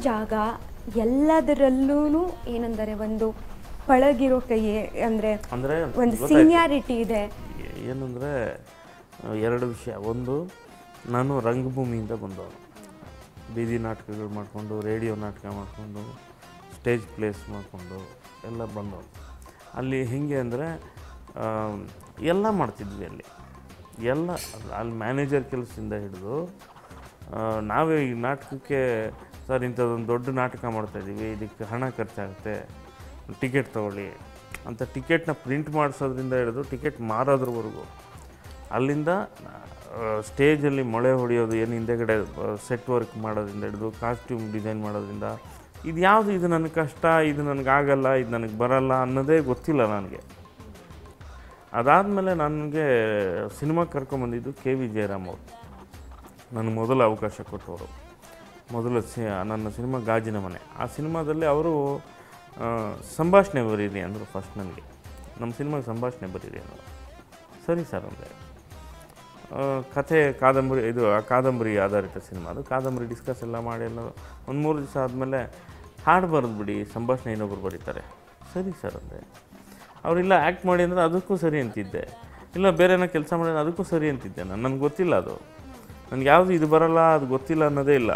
ಜಾಗ ಎಲ್ಲದರಲ್ಲೂ ಏನಂದರೆ ಒಂದು ಪಳಗಿರೋ ಕೈ ಅಂದರೆ ಅಂದರೆ ಒಂದು ಸೀನಿಯಾರಿಟಿ ಇದೆ ಏನಂದರೆ ಎರಡು ವಿಷಯ ಒಂದು ನಾನು ರಂಗಭೂಮಿಯಿಂದ ಬಂದವನು ಬೀದಿ ನಾಟಕಗಳು ಮಾಡಿಕೊಂಡು ರೇಡಿಯೋ ನಾಟಕ ಮಾಡಿಕೊಂಡು ಸ್ಟೇಜ್ ಪ್ಲೇಸ್ ಮಾಡಿಕೊಂಡು ಎಲ್ಲ ಬಂದವನು ಅಲ್ಲಿ ಹೇಗೆ ಅಂದರೆ ಎಲ್ಲ ಮಾಡ್ತಿದ್ವಿ ಅಲ್ಲಿ ಎಲ್ಲ ಅಲ್ಲಿ ಮ್ಯಾನೇಜರ್ ಕೆಲಸದಿಂದ ಹಿಡಿದು ಆ, ನಾವೇ ಈ ನಾಟಕಕ್ಕೆ ಸರ್ ಇಂಥದ್ದೊಂದು ದೊಡ್ಡ ನಾಟಕ ಮಾಡ್ತಾಯಿದ್ದೀವಿ ಇದಕ್ಕೆ ಹಣ ಖರ್ಚಾಗುತ್ತೆ ಟಿಕೆಟ್ ತೊಗೊಳ್ಳಿ ಅಂತ ಟಿಕೆಟ್ನ ಪ್ರಿಂಟ್ ಮಾಡಿಸೋದ್ರಿಂದ ಹಿಡಿದು ಟಿಕೆಟ್ ಮಾರೋದ್ರವರೆಗೂ ಅಲ್ಲಿಂದ ಸ್ಟೇಜಲ್ಲಿ ಮೊಳೆ ಹೊಡೆಯೋದು ಏನು ಹಿಂದೆಗಡೆ ಸೆಟ್ ವರ್ಕ್ ಮಾಡೋದ್ರಿಂದ ಹಿಡಿದು ಕಾಸ್ಟ್ಯೂಮ್ ಡಿಸೈನ್ ಮಾಡೋದ್ರಿಂದ ಇದು ಯಾವುದು ಇದು ನನಗೆ ಕಷ್ಟ ಇದು ನನಗಾಗಲ್ಲ ಇದು ನನಗೆ ಬರಲ್ಲ ಅನ್ನೋದೇ ಗೊತ್ತಿಲ್ಲ ನನಗೆ ಅದಾದಮೇಲೆ ನನಗೆ ಸಿನಿಮಾ ಕರ್ಕೊಂಬಂದಿದ್ದು ಕೆ ವಿ ಜಯರಾಮ್ ಅವರು ನನಗೆ ಮೊದಲ ಅವಕಾಶ ಕೊಟ್ಟವರು ಮೊದಲ ಸಿ ನನ್ನ ಸಿನಿಮಾ ಗಾಜಿನ ಮನೆ ಆ ಸಿನಿಮಾದಲ್ಲಿ ಅವರು ಆ, ಸಂಭಾಷಣೆ ಬರೀರಿ ಅಂದರು ಫಸ್ಟ್ ನನಗೆ ನಮ್ಮ ಸಿನಿಮಾಗೆ ಸಂಭಾಷಣೆ ಬರೀರಿ ಅನ್ನೋರು ಸರಿ ಸರ್ ಅಂದೆ ಆ, ಕಥೆ ಕಾದಂಬರಿ ಇದು ಆ ಕಾದಂಬರಿ ಆಧಾರಿತ ಸಿನಿಮಾ ಅದು ಕಾದಂಬರಿ ಡಿಸ್ಕಸ್ ಎಲ್ಲ ಮಾಡಿ ಎಲ್ಲ ಒಂದು ಮೂರು ದಿವಸ ಆದಮೇಲೆ ಹಾಡು ಬರೆದು ಬಿಡಿ ಸಂಭಾಷಣೆ ಇನ್ನೊಬ್ರು ಬರೀತಾರೆ ಸರಿ ಸರ್ ಅಂದೆ ಅವರಿಲ್ಲ ಆ್ಯಕ್ಟ್ ಮಾಡಿ ಅಂದರೆ ಅದಕ್ಕೂ ಸರಿ ಅಂತಿದ್ದೆ ಇಲ್ಲ ಬೇರೆ ಏನೋ ಕೆಲಸ ಮಾಡಿದ್ರೆ ಅದಕ್ಕೂ ಸರಿ ಅಂತಿದ್ದೆ ನಾನು ನನಗೆ ಗೊತ್ತಿಲ್ಲ ಅದು ನನಗೆ ಯಾವುದು ಇದು ಬರಲ್ಲ ಅದು ಗೊತ್ತಿಲ್ಲ ಅನ್ನೋದೇ ಇಲ್ಲ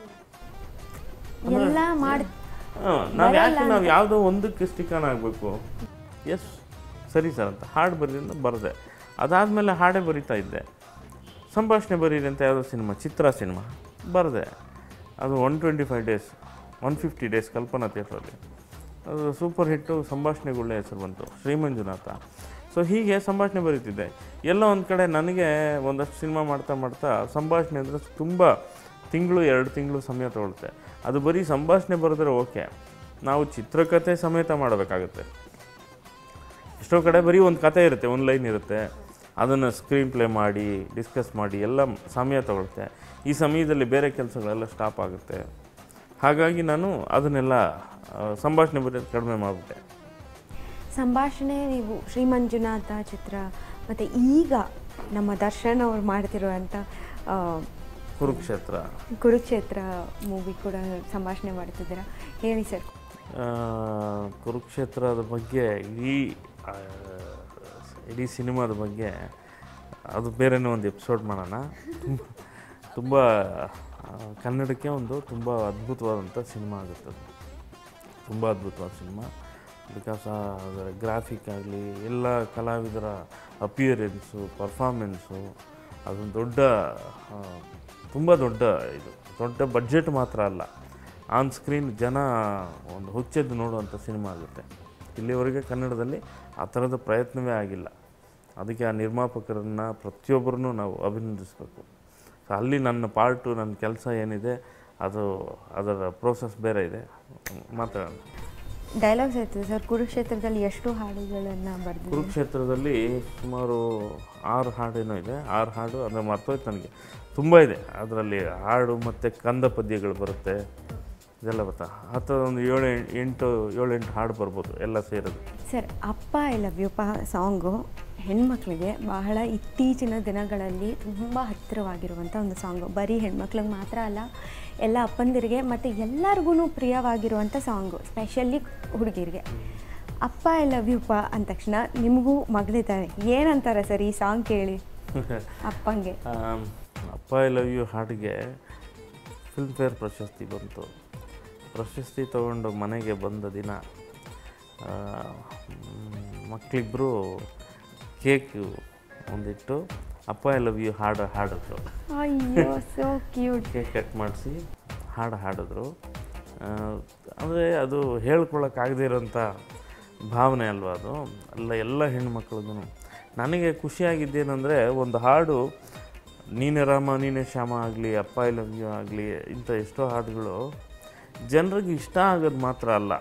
ಎಲ್ಲ ಮಾಡಿ ನಾವು ಯಾಕೆ ನಾವು ಯಾವುದೋ ಒಂದಕ್ಕೆ ಸ್ಟಿಕನ್ ಆಗಬೇಕು ಎಸ್ ಸರಿ ಸರ್ ಅಂತ ಹಾಡು ಬರೀರಿ ಅಂತ ಬರೆದೆ ಅದಾದಮೇಲೆ ಹಾಡೇ ಬರಿತಾ ಇದ್ದೆ ಸಂಭಾಷಣೆ ಬರೀರಿ ಅಂತ ಯಾವುದೋ ಸಿನಿಮಾ ಚಿತ್ರ ಸಿನಿಮಾ ಬರೆದೆ ಅದು one twenty five days one fifty days Kalpana ಥಿಯೇಟ್ರಲ್ಲಿ ಅದು ಸೂಪರ್ ಹಿಟ್ಟು ಸಂಭಾಷಣೆಗಳೇ ಹೆಸರು ಬಂತು ಶ್ರೀಮಂಜುನಾಥ ಸೊ ಹೀಗೆ ಸಂಭಾಷಣೆ ಬರೀತಿದ್ದೆ ಎಲ್ಲೋ ಒಂದು ಕಡೆ ನನಗೆ ಒಂದಷ್ಟು ಸಿನಿಮಾ ಮಾಡ್ತಾ ಮಾಡ್ತಾ ಸಂಭಾಷಣೆ ಅಂದರೆ ತುಂಬ ತಿಂಗಳು ಎರಡು ತಿಂಗಳು ಸಮಯ ತಗೊಳುತ್ತೆ ಅದು ಬರೀ ಸಂಭಾಷಣೆ ಬರೆದ್ರೆ ಓಕೆ ನಾವು ಚಿತ್ರಕಥೆ ಸಮೇತ ಮಾಡಬೇಕಾಗುತ್ತೆ ಎಷ್ಟೋ ಕಡೆ ಬರೀ ಒಂದು ಕತೆ ಇರುತ್ತೆ ಒಂದು ಲೈನ್ ಇರುತ್ತೆ ಅದನ್ನು ಸ್ಕ್ರೀನ್ ಪ್ಲೇ ಮಾಡಿ ಡಿಸ್ಕಸ್ ಮಾಡಿ ಎಲ್ಲ ಸಮಯ ತಗೊಳುತ್ತೆ ಈ ಸಮಯದಲ್ಲಿ ಬೇರೆ ಕೆಲಸಗಳೆಲ್ಲ ಸ್ಟಾಪ್ ಆಗುತ್ತೆ ಹಾಗಾಗಿ ನಾನು ಅದನ್ನೆಲ್ಲ ಆ, ಸಂಭಾಷಣೆ ಬರೆಯೋದು ಕಡಿಮೆ ಮಾಡಿಬಿಟ್ಟೆ ಸಂಭಾಷಣೆ ನೀವು ಶ್ರೀ ಮಂಜುನಾಥ ಚಿತ್ರ ಮತ್ತು ಈಗ ನಮ್ಮ ದರ್ಶನ್ ಅವ್ರು ಮಾಡ್ತಿರುವಂಥ ಆ, ಕುರುಕ್ಷೇತ್ರ ಕುರುಕ್ಷೇತ್ರ ಮೂವಿ ಕೂಡ ಸಂಭಾಷಣೆ ಮಾಡ್ತಿದ್ದೀರಾ ಹೇಳಿ ಸರ್ ಆ, ಕುರುಕ್ಷೇತ್ರದ ಬಗ್ಗೆ ಇಡೀ ಆ, ಇಡೀ ಸಿನಿಮಾದ ಬಗ್ಗೆ ಅದು ಬೇರೆನೇ ಒಂದು ಎಪಿಸೋಡ್ ಮಾಡೋಣ ತುಂಬ ತುಂಬ ಆ, ಕನ್ನಡಕ್ಕೆ ಒಂದು ತುಂಬ ಅದ್ಭುತವಾದಂಥ ಸಿನಿಮಾ ಆಗುತ್ತೆ ಅದು ತುಂಬ ಅದ್ಭುತವಾದ ಸಿನಿಮಾ ಬಿಕಾಸ್ ಅದರ ಗ್ರಾಫಿಕ್ ಆಗಲಿ ಎಲ್ಲ ಕಲಾವಿದರ ಅಪಿಯರೆನ್ಸು ಪರ್ಫಾರ್ಮೆನ್ಸು ಅದೊಂದು ದೊಡ್ಡ ಆ, ತುಂಬ ದೊಡ್ಡ ಇದು ದೊಡ್ಡ ಬಡ್ಜೆಟ್ ಮಾತ್ರ ಅಲ್ಲ ಆನ್ ಸ್ಕ್ರೀನ್ ಜನ ಒಂದು ಹುಚ್ಚೆದ್ದು ನೋಡುವಂಥ ಸಿನಿಮಾ ಆಗುತ್ತೆ ಇಲ್ಲಿವರೆಗೆ ಕನ್ನಡದಲ್ಲಿ ಆ ಥರದ ಪ್ರಯತ್ನವೇ ಆಗಿಲ್ಲ ಅದಕ್ಕೆ ಆ ನಿರ್ಮಾಪಕರನ್ನು ಪ್ರತಿಯೊಬ್ಬರನ್ನು ನಾವು ಅಭಿನಂದಿಸಬೇಕು ಸೊ ಅಲ್ಲಿ ನನ್ನ ಪಾರ್ಟು ನನ್ನ ಕೆಲಸ ಏನಿದೆ ಅದು ಅದರ ಪ್ರೋಸೆಸ್ ಬೇರೆ ಇದೆ ಮಾತಾಡೋಣ ಡೈಲಾಗ್ಸ್ ಇರ್ತದೆ ಸರ್ ಕುರುಕ್ಷೇತ್ರದಲ್ಲಿ ಎಷ್ಟು ಹಾಡುಗಳನ್ನು ಬರೆದಿದ್ದೀರಿ ಕುರುಕ್ಷೇತ್ರದಲ್ಲಿ ಸುಮಾರು ಆರು ಹಾಡೇನೋ ಇದೆ ಆರು ಹಾಡು ಅಂದರೆ ಮರ್ತೋಯ್ತು ನನಗೆ ತುಂಬ ಇದೆ ಅದರಲ್ಲಿ ಹಾಡು ಮತ್ತು ಕಂದ ಪದ್ಯಗಳು ಬರುತ್ತೆ ಇದೆಲ್ಲ ಬರ್ತಾ ಹತ್ತು ಒಂದು ಏಳು ಎಂಟು ಏಳು ಎಂಟು ಹಾಡು ಬರ್ಬೋದು ಎಲ್ಲ ಸೇರೋದು ಸರ್ ಅಪ್ಪ ಐ ಲವ್ ಯು ಪ ಸಾಂಗು ಹೆಣ್ಮಕ್ಳಿಗೆ ಬಹಳ ಇತ್ತೀಚಿನ ದಿನಗಳಲ್ಲಿ ತುಂಬ ಹತ್ತಿರವಾಗಿರುವಂಥ ಒಂದು ಸಾಂಗು ಬರೀ ಹೆಣ್ಮಕ್ಳಿಗೆ ಮಾತ್ರ ಅಲ್ಲ ಎಲ್ಲ ಅಪ್ಪಂದಿರಿಗೆ ಮತ್ತು ಎಲ್ಲರಿಗೂ ಪ್ರಿಯವಾಗಿರುವಂಥ ಸಾಂಗು ಸ್ಪೆಷಲಿ ಹುಡುಗಿರಿಗೆ ಅಪ್ಪ ಐ ಲವ್ ಯು ಪ ಅಂದ ತಕ್ಷಣ ನಿಮಗೂ ಮಗಳಿದ್ದಾರೆ ಏನಂತಾರೆ ಸರ್ ಈ ಸಾಂಗ್ ಕೇಳಿ ಅಪ್ಪಂಗೆ ಆಮ್, ಅಪ್ಪ ಐ ಲವ್ ಯು ಹಾಡಿಗೆ ಫಿಲ್ಮ್ಫೇರ್ ಪ್ರಶಸ್ತಿ ಬಂತು ಪ್ರಶಸ್ತಿ ತಗೊಂಡು ಮನೆಗೆ ಬಂದ ದಿನ ಆ, ಮ್, ಮಕ್ಕಳಿಬ್ಬರು ಕೇಕ್ ಒಂದಿಟ್ಟು ಅಪ್ಪ ಐ ಲವ್ ಯು ಹಾಡು ಹಾಡಿದ್ರು ಅಯ್ಯೋ ಸೋ ಕ್ಯೂಟ್ ಕೇಕ್ ಕಟ್ ಮಾಡಿಸಿ ಹಾಡು ಹಾಡಿದ್ರು ಅಂದರೆ ಅದು ಹೇಳ್ಕೊಳಕ್ಕಾಗದೇ ಇರೋಂಥ ಭಾವನೆ ಅಲ್ವಾ ಅದು ಅಲ್ಲ ಎಲ್ಲ ಹೆಣ್ಮಕ್ಳಿಗೂ ನನಗೆ ಖುಷಿಯಾಗಿದ್ದೇನೆಂದರೆ ಒಂದು ಹಾಡು ನೀನೇ ರಾಮ ನೀನೇ ಶ್ಯಾಮ ಆಗಲಿ ಅಪ್ಪ ಐ ಲವ್ ಯು ಆಗಲಿ ಇಂಥ ಎಷ್ಟೋ ಹಾಡುಗಳು ಜನರಿಗೆ ಇಷ್ಟ ಆಗೋದು ಮಾತ್ರ ಅಲ್ಲ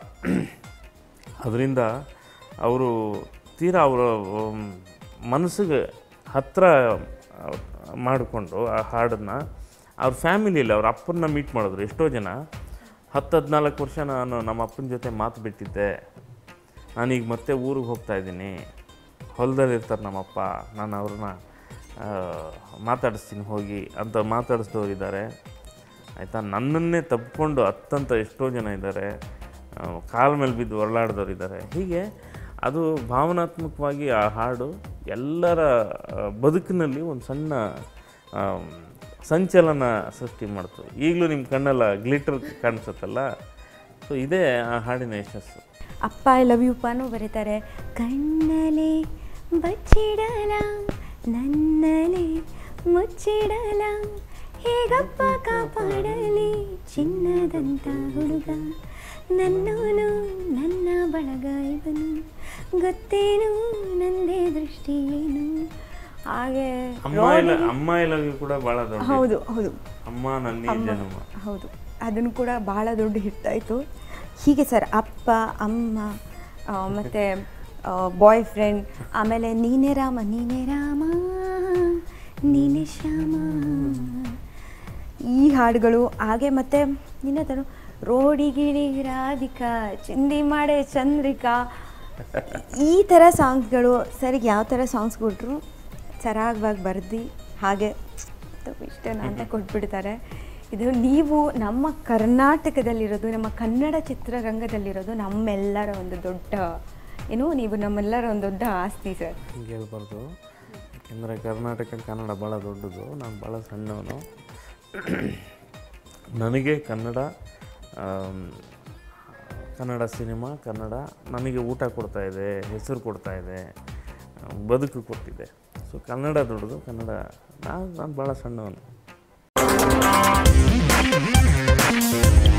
ಅದರಿಂದ ಅವರು ತೀರಾ ಅವರ ಮನಸ್ಸಿಗೆ ಹತ್ತಿರ ಮಾಡಿಕೊಂಡು ಆ ಹಾಡನ್ನು ಅವ್ರ ಫ್ಯಾಮಿಲಿಯಲ್ಲಿ ಅವ್ರ ಅಪ್ಪನ್ನ ಮೀಟ್ ಮಾಡಿದ್ರು ಎಷ್ಟೋ ಜನ ಹತ್ತು ಹದಿನಾಲ್ಕು ವರ್ಷ ನಾನು ನಮ್ಮ ಅಪ್ಪನ ಜೊತೆ ಮಾತು ಬಿಟ್ಟಿದ್ದೆ ನಾನೀಗ ಮತ್ತೆ ಊರಿಗೆ ಹೋಗ್ತಾ ಇದ್ದೀನಿ ಹೊಲದಲ್ಲಿ ಇರ್ತಾರೆ ನಮ್ಮಪ್ಪ ನಾನು ಅವ್ರನ್ನ ಆ, ಮಾತಾಡಿಸ್ತೀನಿ ಹೋಗಿ ಅಂತ ಮಾತಾಡಿಸ್ದವ್ರಿದ್ದಾರೆ ಆಯಿತಾ ನನ್ನನ್ನೇ ತಪ್ಪಿಕೊಂಡು ಹತ್ತಂತ ಎಷ್ಟೋ ಜನ ಇದ್ದಾರೆ ಕಾಲ ಮೇಲೆ ಬಿದ್ದು ಹೊರಳಾಡ್ದವ್ರು ಇದ್ದಾರೆ ಹೀಗೆ ಅದು ಭಾವನಾತ್ಮಕವಾಗಿ ಆ ಹಾಡು ಎಲ್ಲರ ಆ, ಬದುಕಿನಲ್ಲಿ ಒಂದು ಸಣ್ಣ ಆಮ್, ಸಂಚಲನ ಸೃಷ್ಟಿ ಮಾಡ್ತು ಈಗಲೂ ನಿಮ್ಮ ಕಣ್ಣೆಲ್ಲ ಗ್ಲಿಟರ್ ಕಾಣಿಸುತ್ತಲ್ಲ ಸೊ ಇದೇ ಆ ಹಾಡಿನ ಯಶಸ್ಸು ಅಪ್ಪ ಐ ಲವ್ ಯು ಪಾನು ಬರೀತಾರೆ ಕಣ್ಣಲೆ ಬಚ್ಚಿಡಲ ನನ್ನಲೆ ಮುಚ್ಚಿಡಲ ಹೇಗಪ್ಪ ಕಾಪಾಡಲಿ ಚಿನ್ನದಂತ ಹುಡುಗ ನನ್ನೋನು ನನ್ನ ಬಳಗ ಇವನು ಗೊತ್ತೇನು ನಂದೇ ದೃಷ್ಟಿ ಏನು ಹಾಗೆ ಅಮ್ಮ ಇಲ್ಲ ಅಮ್ಮ ಇಲ್ಲವಿ ಕೂಡ ಭಾಳ ದೊಡ್ಡ ಹೌದು ಹೌದು ಅಮ್ಮ ನನ್ನ ಜನ್ಮ ಹೌದು ಅದನ್ನು ಕೂಡ ಭಾಳ ದೊಡ್ಡ ಹಿಟ್ ಆಯಿತು ಹೀಗೆ ಸರ್ ಅಪ್ಪ ಅಮ್ಮ ಆ, ಮತ್ತೆ ಬಾಯ್ ಫ್ರೆಂಡ್ ಆಮೇಲೆ ನೀನೇ ರಾಮ ನೀನೇ ರಾಮ ನೀನೇ ಶ್ಯಾಮ ಈ ಹಾಡುಗಳು ಹಾಗೆ ಮತ್ತೆ ನಿನ್ನತನು ರೋಡಿಗಿಳಿ ರಾಧಿಕಾ ಚಿಂದಿ ಮಾಡೆ ಚಂದ್ರಿಕಾ ಈ ಥರ ಸಾಂಗ್ಸ್ಗಳು ಸರಿಗೆ ಯಾವ ಥರ ಸಾಂಗ್ಸ್ ಕೊಟ್ಟರು ಸರಾಗವಾಗಿ ಬರ್ದು ಹಾಗೆ ಇಷ್ಟನ ಅಂತ ಕೊಟ್ಬಿಡ್ತಾರೆ ಇದು ನೀವು ನಮ್ಮ ಕರ್ನಾಟಕದಲ್ಲಿರೋದು ನಮ್ಮ ಕನ್ನಡ ಚಿತ್ರರಂಗದಲ್ಲಿರೋದು ನಮ್ಮೆಲ್ಲರ ಒಂದು ದೊಡ್ಡ ಏನು ನೀವು ನಮ್ಮೆಲ್ಲರ ಒಂದು ದೊಡ್ಡ ಆಸ್ತಿ ಸರ್ ಹಿಂಗೆ ಹೇಳ್ಬಾರ್ದು ಯಾಕೆಂದರೆ ಕರ್ನಾಟಕ ಕನ್ನಡ ಭಾಳ ದೊಡ್ಡದು ನಾನು ಭಾಳ ಸಣ್ಣವನು ನನಗೆ ಕನ್ನಡ ಆಮ್, ಕನ್ನಡ ಸಿನಿಮಾ ಕನ್ನಡ ನನಗೆ ಊಟ ಕೊಡ್ತಾ ಇದೆ ಹೆಸರು ಕೊಡ್ತಾ ಇದೆ ಆ, ಬದುಕು ಕೊಟ್ಟಿದೆ ಸೊ ಕನ್ನಡ ದೊಡ್ಡದು ಕನ್ನಡ ನಾನು ನಾನು ಭಾಳ ಸಣ್ಣವನು